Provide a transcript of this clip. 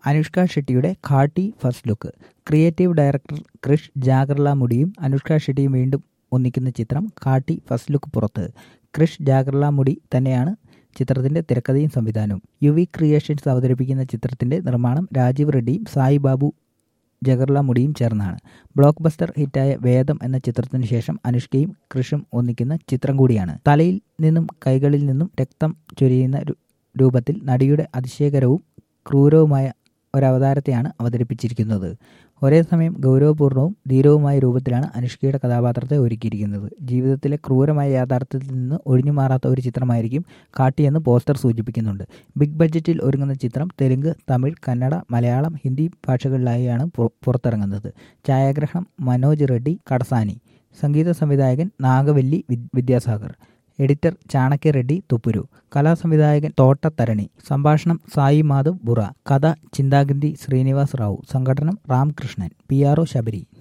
അനുഷ്ക ഷെട്ടിയുടെ Ghaati first look creative director Krish ജാഗർല മുടിയും അനുഷ്ക ഷെട്ടിയും വീണ്ടും ഒന്നിക്കുന്ന ചിത്രം ഘാട്ടി ഫസ്റ്റ് ലുക്ക് പുറത്ത് ക്രിഷ് ജാഗർല മുടി തന്നെയാണ് ചിത്രത്തിന്റെ തിരക്കഥയും സംവിധാനവും യു വി ക്രിയേഷൻസ് അവതരിപ്പിക്കുന്ന ചിത്രത്തിന്റെ നിർമ്മാണം രാജീവ് റെഡ്ഡിയും സായി ബാബു ജഗർല മുടിയും ചേർന്നാണ് ബ്ലോക്ക് ബസ്റ്റർ ഹിറ്റായ വേദം എന്ന ചിത്രത്തിനു ശേഷം അനുഷ്കയും കൃഷും ഒന്നിക്കുന്ന ചിത്രം കൂടിയാണ് തലയിൽ നിന്നും കൈകളിൽ നിന്നും രക്തം ചൊരിയുന്ന രൂപത്തിൽ നടിയുടെ അതിശയകരവും ക്രൂരവുമായ ഒരവതാരത്തെയാണ് അവതരിപ്പിച്ചിരിക്കുന്നത് ഒരേ സമയം ഗൗരവപൂർണവും ധീരവുമായ രൂപത്തിലാണ് അനുഷ്കയുടെ കഥാപാത്രത്തെ ഒരുക്കിയിരിക്കുന്നത് ജീവിതത്തിലെ ക്രൂരമായ യാഥാർത്ഥ്യത്തിൽ നിന്ന് ഒഴിഞ്ഞു മാറാത്ത ഒരു ചിത്രമായിരിക്കും കാട്ടിയെന്ന് പോസ്റ്റർ സൂചിപ്പിക്കുന്നുണ്ട് ബിഗ് ബഡ്ജറ്റിൽ ഒരുങ്ങുന്ന ചിത്രം തെലുങ്ക് തമിഴ് കന്നഡ മലയാളം ഹിന്ദി ഭാഷകളിലായാണ് പുറത്തിറങ്ങുന്നത് ഛായാഗ്രഹണം മനോജ് റെഡ്ഡി കടസാനി സംഗീത സംവിധായകൻ നാഗവല്ലി വിദ്യാസാഗർ എഡിറ്റർ ചാണക്യ റെഡ്ഡി തുപ്പുരു കലാസംവിധായകൻ തോട്ടത്തരണി സംഭാഷണം സായി മാധവ് ബുറ കഥ ചിന്താഗിന്തി Srinivas Rao സംഘടനം രാംകൃഷ്ണൻ P R O Sabari